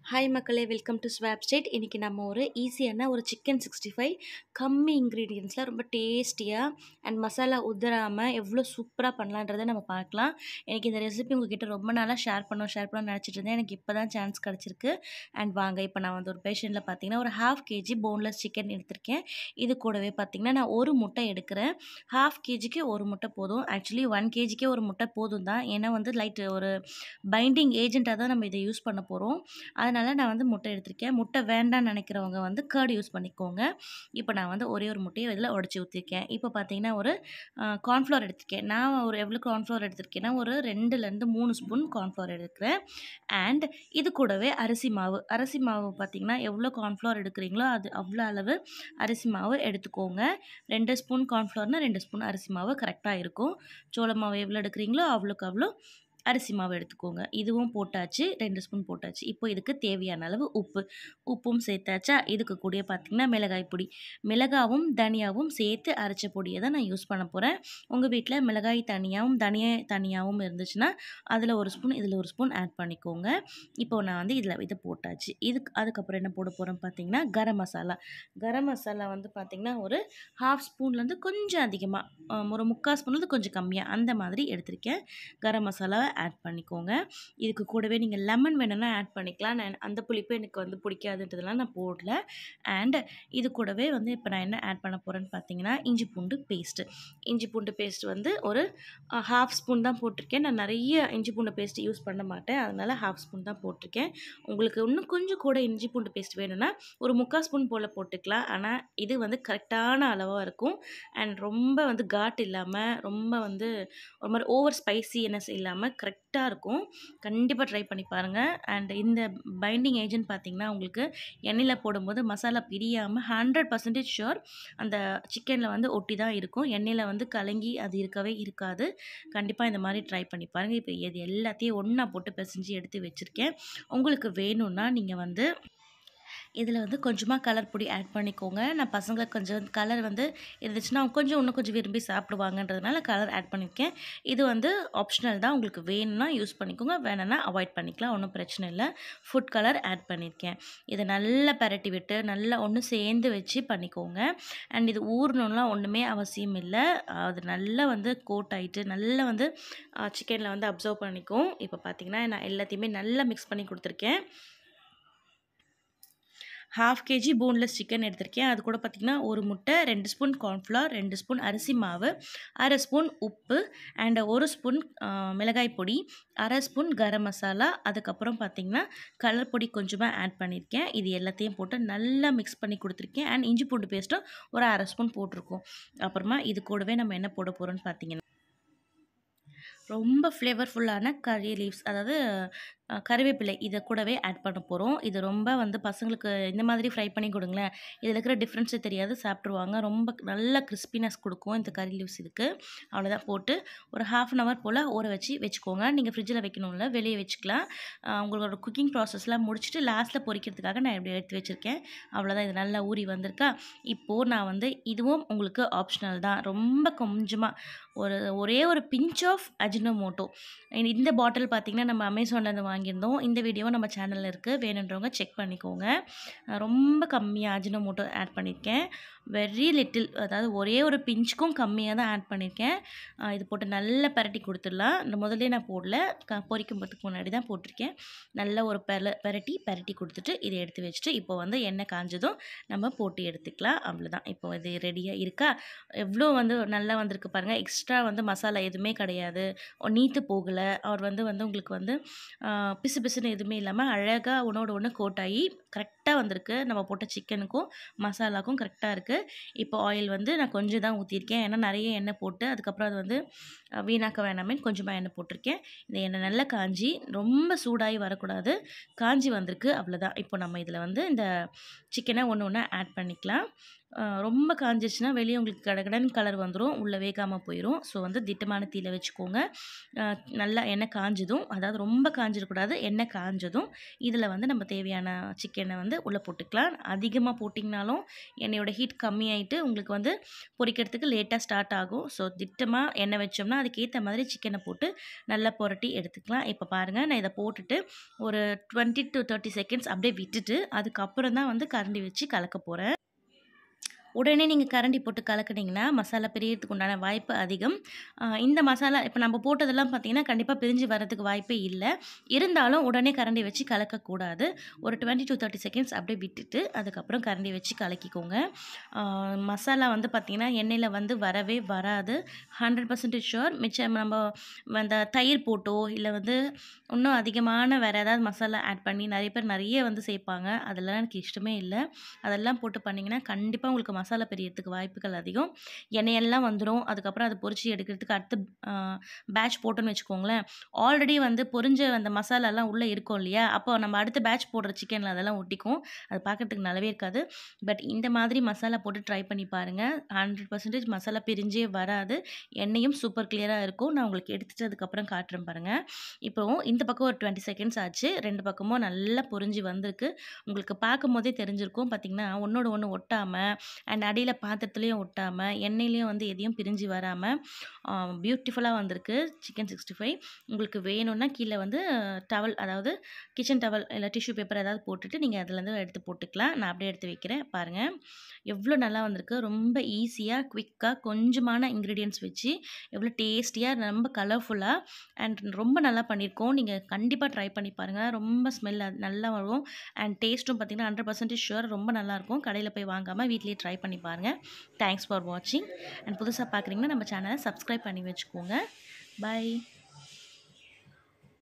hi மக்களே welcome to swap state இன்றைக்கி நம்ம ஒரு ஈஸியான ஒரு சிக்கன் சிக்ஸ்டி ஃபைவ் கம்மி இன்க்ரீடியன்ஸில் ரொம்ப டேஸ்டியாக அண்ட் மசாலா உதிராமல் எவ்வளோ சூப்பராக பண்ணலான்றதை நம்ம பார்க்கலாம் எனக்கு இந்த ரெசிபி உங்ககிட்ட ரொம்ப நாளாக ஷேர் பண்ணோம் ஷேர் பண்ண நினச்சிட்டு இருந்தேன் எனக்கு இப்போ தான் சான்ஸ் கிடச்சிருக்கு அண்ட் வாங்க இப்போ நான் வந்து ஒரு பேஷனில் பார்த்தீங்கன்னா ஒரு ஹாஃப் கேஜி போன்லெஸ் சிக்கன் எடுத்திருக்கேன் இது கூடவே பார்த்தீங்கன்னா நான் ஒரு முட்டை எடுக்கிறேன் ஹாஃப் கேஜிக்கு ஒரு முட்டை போதும் ஆக்சுவலி ஒன் கேஜிக்கே ஒரு முட்டை போதும் தான் ஏன்னா வந்து லைட் ஒரு பைண்டிங் ஏஜென்ட்டாக தான் நம்ம இதை யூஸ் பண்ண போகிறோம் அதனால் நான் வந்து முட்டை எடுத்திருக்கேன் முட்டை வேண்டாம்னு நினைக்கிறவங்க வந்து கேர்டு யூஸ் பண்ணிக்கோங்க இப்போ நான் வந்து ஒரே ஒரு முட்டையை இதில் உடச்சி ஊற்றிருக்கேன் இப்போ பார்த்தீங்கன்னா ஒரு கார்ன்ஃப்ளவர் எடுத்திருக்கேன் நான் ஒரு எவ்வளோ கார்ன்ஃப்ளவர் எடுத்திருக்கேன்னா ஒரு ரெண்டுலேருந்து மூணு ஸ்பூன் கார்ன்ஃப்ளவர் எடுக்கிறேன் அண்ட் இது கூடவே அரிசி மாவு அரிசி மாவு பார்த்திங்கன்னா எவ்வளோ கார்ன்ஃப்ளவர் எடுக்கிறீங்களோ அது அவ்வளோ அளவு அரிசி மாவு எடுத்துக்கோங்க ரெண்டு ஸ்பூன் கார்ன்ஃப்ளவர்னால் ரெண்டு ஸ்பூன் அரிசி மாவு கரெக்டாக இருக்கும் சோள மாவு எவ்வளோ எடுக்கிறீங்களோ அவ்வளோக்கு அவ்வளோ அரிசி மாவு எடுத்துக்கோங்க இதுவும் போட்டாச்சு ரெண்டு ஸ்பூன் போட்டாச்சு இப்போ இதுக்கு தேவையான அளவு உப்பு உப்பும் சேர்த்தாச்சா இதுக்கு கூடிய பார்த்திங்கன்னா மிளகாய் பொடி மிளகாவும் தனியாவும் சேர்த்து அரைச்ச பொடியை தான் நான் யூஸ் பண்ண போகிறேன் உங்கள் வீட்டில் மிளகாய் தனியாகவும் தனியா தனியாகவும் இருந்துச்சுன்னா அதில் ஒரு ஸ்பூன் இதில் ஒரு ஸ்பூன் ஆட் பண்ணிக்கோங்க இப்போ நான் வந்து இதில் இதை போட்டாச்சு இதுக்கு அதுக்கப்புறம் என்ன போட போகிறேன் பார்த்தீங்கன்னா கரம் மசாலா கரம் மசாலா வந்து பார்த்திங்கன்னா ஒரு ஹாஃப் ஸ்பூன்லேருந்து கொஞ்சம் அதிகமாக ஒரு முக்கால் ஸ்பூன்லேருந்து கொஞ்சம் கம்மியாக அந்த மாதிரி எடுத்திருக்கேன் கரம் மசாலாவை ஆட் பண்ணிக்கோங்க இதுக்கு கூடவே நீங்கள் லெமன் வேணும்னா ஆட் பண்ணிக்கலாம் நான் அந்த புளிப்பு எனக்கு வந்து பிடிக்காதுன்றதுலாம் நான் போடல அண்ட் இது கூடவே வந்து இப்போ நான் என்ன ஆட் பண்ண போகிறேன்னு பார்த்தீங்கன்னா இஞ்சி பூண்டு பேஸ்ட்டு இஞ்சி பூண்டு பேஸ்ட் வந்து ஒரு ஹாஃப் ஸ்பூன் தான் போட்டிருக்கேன் நான் நிறைய இஞ்சி பூண்டு பேஸ்ட் யூஸ் பண்ண மாட்டேன் அதனால் ஹாஃப் ஸ்பூன் தான் போட்டிருக்கேன் உங்களுக்கு இன்னும் கொஞ்சம் கூட இஞ்சி பூண்டு பேஸ்ட் வேணும்னா ஒரு முக்கால் ஸ்பூன் போல் போட்டுக்கலாம் ஆனால் இது வந்து கரெக்டான அளவாக இருக்கும் அண்ட் ரொம்ப வந்து காட் இல்லாமல் ரொம்ப வந்து ஒரு மாதிரி ஓவர் ஸ்பைசினஸ் இல்லாமல் கரெக்டாக இருக்கும் கண்டிப்பாக ட்ரை பண்ணி பாருங்கள் அண்ட் இந்த பைண்டிங் ஏஜென்ட் பார்த்திங்கன்னா உங்களுக்கு எண்ணெயில் போடும்போது மசாலா பிரியாமல் ஹண்ட்ரட் பர்சன்டேஜ் ஷுர் அந்த சிக்கனில் வந்து ஒட்டி தான் இருக்கும் எண்ணெயில் வந்து கலங்கி அது இருக்கவே இருக்காது கண்டிப்பாக இந்த மாதிரி ட்ரை பண்ணி பாருங்கள் இப்போ இது எல்லாத்தையும் ஒன்றா போட்டு பிசைஞ்சு எடுத்து வச்சுருக்கேன் உங்களுக்கு வேணும்னா நீங்கள் வந்து இதில் வந்து கொஞ்சமாக கலர் பொடி ஆட் பண்ணிக்கோங்க நான் பசங்களுக்கு கொஞ்சம் கலர் வந்து இருந்துச்சுன்னா அவங்க கொஞ்சம் இன்னும் கொஞ்சம் விரும்பி சாப்பிடுவாங்கன்றதுனால கலர் ஆட் பண்ணியிருக்கேன் இது வந்து ஆப்ஷனல் தான் உங்களுக்கு வேணும்னா யூஸ் பண்ணிக்கோங்க வேணும்னா அவாய்ட் பண்ணிக்கலாம் ஒன்றும் பிரச்சனை இல்லை ஃபுட் கலர் ஆட் பண்ணியிருக்கேன் இதை நல்லா பரட்டி விட்டு நல்லா ஒன்று சேர்ந்து வச்சு பண்ணிக்கோங்க அண்ட் இது ஊறணும்லாம் ஒன்றுமே அவசியம் இல்லை அது நல்லா வந்து கோட் ஆகிட்டு நல்லா வந்து சிக்கனில் வந்து அப்சர்வ் பண்ணிக்கும் இப்போ பார்த்திங்கன்னா நான் எல்லாத்தையுமே நல்லா மிக்ஸ் பண்ணி கொடுத்துருக்கேன் ஹாஃப் கேஜி போன்லெஸ் சிக்கன் எடுத்திருக்கேன் அது கூட பார்த்திங்கன்னா ஒரு முட்டை ரெண்டு ஸ்பூன் கார்ன்ஃப்ளவர் ரெண்டு ஸ்பூன் அரிசி மாவு அரை ஸ்பூன் உப்பு அண்ட் ஒரு ஸ்பூன் மிளகாய் பொடி அரை ஸ்பூன் கரம் மசாலா அதுக்கப்புறம் பார்த்திங்கன்னா கலர் பொடி கொஞ்சமாக ஆட் பண்ணியிருக்கேன் இது எல்லாத்தையும் போட்டு நல்லா மிக்ஸ் பண்ணி கொடுத்துருக்கேன் அண்ட் இஞ்சி பூண்டு பேஸ்ட்டும் ஒரு அரை ஸ்பூன் போட்டிருக்கோம் அப்புறமா இது கூடவே நம்ம என்ன போட போகிறோம்னு பார்த்தீங்கன்னா ரொம்ப ஃப்ளேவர்ஃபுல்லான கறி லீவ்ஸ் அதாவது கருவேப்பிலை இதை கூடவே ஆட் பண்ண போகிறோம் இது ரொம்ப வந்து பசங்களுக்கு இந்த மாதிரி ஃப்ரை பண்ணி கொடுங்களேன் இதில் இருக்கிற டிஃப்ரென்ஸே தெரியாது சாப்பிட்ருவாங்க ரொம்ப நல்ல கிறிஸ்பினஸ் கொடுக்கும் இந்த கறி லீவ்ஸ் இதுக்கு அவ்வளோதான் போட்டு ஒரு ஹாஃப் அன் ஹவர் போல் ஊற வச்சு வச்சுக்கோங்க நீங்கள் ஃப்ரிட்ஜில் வைக்கணும்ல வெளியே வச்சுக்கலாம் உங்களோட குக்கிங் ப்ராசஸ்லாம் முடிச்சுட்டு லாஸ்ட்டில் பொரிக்கிறதுக்காக நான் இப்படி எடுத்து வச்சுருக்கேன் அவ்வளோதான் இது நல்லா ஊறி வந்திருக்கா இப்போது நான் வந்து இதுவும் உங்களுக்கு ஆப்ஷனல் தான் ரொம்ப கொஞ்சமாக ஒரு ஒரே ஒரு பிஞ்ச் ஆஃப் அஜினோமோட்டோ இந்த பாட்டில் பார்த்திங்கன்னா நம்ம அமேசான்லேருந்து வாங்கியிருந்தோம் இந்த வீடியோவும் நம்ம சேனலில் இருக்குது வேணுன்றவங்க செக் பண்ணிக்கோங்க ரொம்ப கம்மியாக அஜினோமோட்டோ ஆட் பண்ணியிருக்கேன் வெரி லிட்டில் அதாவது ஒரே ஒரு பிஞ்சுக்கும் கம்மியாக தான் ஆட் பண்ணியிருக்கேன் இது போட்டு நல்லா பரட்டி கொடுத்துடலாம் இந்த முதல்ல நான் போடல க பொரிக்கும் போகிறதுக்கு முன்னாடி தான் போட்டிருக்கேன் நல்லா ஒரு பெல பரட்டி பரட்டி கொடுத்துட்டு இதை எடுத்து வச்சுட்டு இப்போ வந்து எண்ணெய் காஞ்சதும் நம்ம போட்டு எடுத்துக்கலாம் அவ்வளோதான் இப்போ இது ரெடியாக இருக்கா எவ்வளோ வந்து நல்லா வந்திருக்கு பாருங்கள் எக்ஸ்ட்ரா வந்து மசாலா எதுவுமே கிடையாது நீத்து போகலை அவர் வந்து வந்து உங்களுக்கு வந்து பிசு பிசுன்னு எதுவுமே இல்லாமல் அழகாக உணவோட ஒன்று கோட்டாகி கரெக்டாக வந்திருக்கு நம்ம போட்ட சிக்கனுக்கும் மசாலாக்கும் கரெக்டாக இருக்குது இப்போ ஆயில் வந்து நான் கொஞ்சம் தான் ஊற்றிருக்கேன் ஏன்னா நிறைய எண்ணெய் போட்டு அதுக்கப்புறம் அது வந்து வீணாக்க வேணாமே கொஞ்சமாக எண்ணெய் போட்டிருக்கேன் இந்த எண்ணெய் நல்லா காஞ்சி ரொம்ப சூடாகி வரக்கூடாது காஞ்சி வந்திருக்கு அவ்வளோதான் இப்போ நம்ம இதில் வந்து இந்த சிக்கனை ஒன்று ஒன்று ஆட் பண்ணிக்கலாம் ரொம்ப காஞ்சிச்சுன்னா வெளியே உங்களுக்கு கடகடன்னு கலர் வந்துடும் உள்ளே வேகாமல் போயிடும் ஸோ வந்து திட்டமான தீயில் வச்சுக்கோங்க அஹ் நல்லா எண்ணெய் காஞ்சதும் அதாவது ரொம்ப காஞ்சிடக்கூடாது எண்ணெய் காஞ்சதும் இதில் வந்து நம்ம தேவையான சிக்கனை வந்து உள்ளே போட்டுக்கலாம் அதிகமாக போட்டிங்கனாலும் எண்ணெயோட ஹீட் கம்மியாயிட்டு உங்களுக்கு வந்து பொரிக்கிறதுக்கு லேட்டாக ஸ்டார்ட் ஆகும் ஸோ திட்டமாக எண்ணெய் வச்சோம்னா அதுக்கேற்ற மாதிரி சிக்கனை போட்டு நல்லா புரட்டி எடுத்துக்கலாம் இப்போ பாருங்கள் நான் இதை போட்டுட்டு ஒரு டுவெண்ட்டி டு தேர்ட்டி செகண்ட்ஸ் அப்படியே விட்டுட்டு அதுக்கப்புறம் தான் வந்து கரண்டி வச்சு கலக்க போகிறேன் உடனே நீங்கள் கரண்டி போட்டு கலக்குனீங்கன்னா மசாலா பிரியறதுக்கு உண்டான வாய்ப்பு அதிகம் ஆஹ் இந்த மசாலா இப்போ நம்ம போட்டதெல்லாம் பார்த்தீங்கன்னா கண்டிப்பாக பிரிஞ்சு வரதுக்கு வாய்ப்பே இல்லை இருந்தாலும் உடனே கரண்டி வச்சு கலக்கக்கூடாது ஒரு டுவெண்ட்டி டு தேர்ட்டி செகண்ட்ஸ் அப்படியே விட்டுட்டு அதுக்கப்புறம் கரண்டி வச்சு கலக்கிக்கோங்க ஆஹ் மசாலா வந்து பார்த்திங்கன்னா எண்ணெயில் வந்து வரவே வராது ஹண்ட்ரட் பர்சன்டேஜ் ஷுர் மிச்சம் நம்ம அந்த தயிர் போட்டோ இல்லை வந்து இன்னும் அதிகமான வேறு ஏதாவது மசாலா ஆட் பண்ணி நிறைய பேர் நிறைய வந்து சேர்ப்பாங்க அதெல்லாம் எனக்கு இஷ்டமே இல்லை அதெல்லாம் போட்டு பண்ணிங்கன்னா கண்டிப்பாக உங்களுக்கு மசாலா பெரியறதுக்கு வாய்ப்புகள் அதிகம் எண்ணெயெல்லாம் வந்துடும் அதுக்கப்புறம் அதை பொரிச்சு எடுக்கிறதுக்கு அடுத்து பேட்ச் போட்டோன்னு வச்சுக்கோங்களேன் ஆல்ரெடி வந்து பொரிஞ்ச அந்த மசாலாலாம் உள்ளே இருக்கும் இல்லையா அப்போ நம்ம அடுத்த பேட்ச் போடுற சிக்கனில் அதெல்லாம் ஒட்டிக்கும் அது பார்க்கறதுக்கு நல்லாவே இருக்காது பட் இந்த மாதிரி மசாலா போட்டு ட்ரை பண்ணி பாருங்கள் ஹண்ட்ரட் பர்சன்டேஜ் மசாலா பிரிஞ்சே வராது எண்ணெயும் சூப்பர் கிளியராக இருக்கும் நான் உங்களுக்கு எடுத்துட்டு அதுக்கப்புறம் காட்டுறேன் பாருங்கள் இப்போ இந்த பக்கம் ஒரு டுவெண்ட்டி செகண்ட்ஸ் ஆச்சு ரெண்டு பக்கமும் நல்லா பொரிஞ்சு வந்திருக்கு உங்களுக்கு பார்க்கும் போதே தெரிஞ்சிருக்கும் பார்த்தீங்கன்னா ஒன்றோட ஒன்று ஒட்டாமல் அண்ட் அடியில் பாத்திரத்துலேயும் ஒட்டாமல் எண்ணெயிலையும் வந்து எதையும் பிரிஞ்சு வராமல் பியூட்டிஃபுல்லாக வந்திருக்கு சிக்கன் சிக்ஸ்டி ஃபைவ் உங்களுக்கு வேணும்னா கீழே வந்து டவல் அதாவது கிச்சன் டவல் இல்லை டிஷ்யூ பேப்பர் ஏதாவது போட்டுட்டு நீங்கள் அதுலேருந்து எடுத்து போட்டுக்கலாம் நான் அப்படியே எடுத்து வைக்கிறேன் பாருங்கள் எவ்வளோ நல்லா வந்திருக்கு ரொம்ப ஈஸியாக குவிக்காக கொஞ்சமான இன்க்ரீடியன்ஸ் வச்சு எவ்வளோ டேஸ்டியாக ரொம்ப கலர்ஃபுல்லாக அண்ட் ரொம்ப நல்லா பண்ணியிருக்கோம் நீங்கள் கண்டிப்பாக ட்ரை பண்ணி பாருங்கள் ரொம்ப ஸ்மெல் நல்லா வரும் அண்ட் டேஸ்ட்டும் பார்த்தீங்கன்னா ஹண்ட்ரட் பர்சன்டேஜ் ஷுவர் ரொம்ப நல்லாயிருக்கும் கடையில் போய் வாங்காமல் வீட்லேயே ட்ரை பண்ணி பாருங்கள் தேங்க்ஸ் ஃபார் வாட்சிங் அண்ட் புதுசாக பார்க்குறீங்கன்னா நம்ம சேனலை சப்ஸ்கிரைப் பண்ணி வச்சுக்கோங்க பை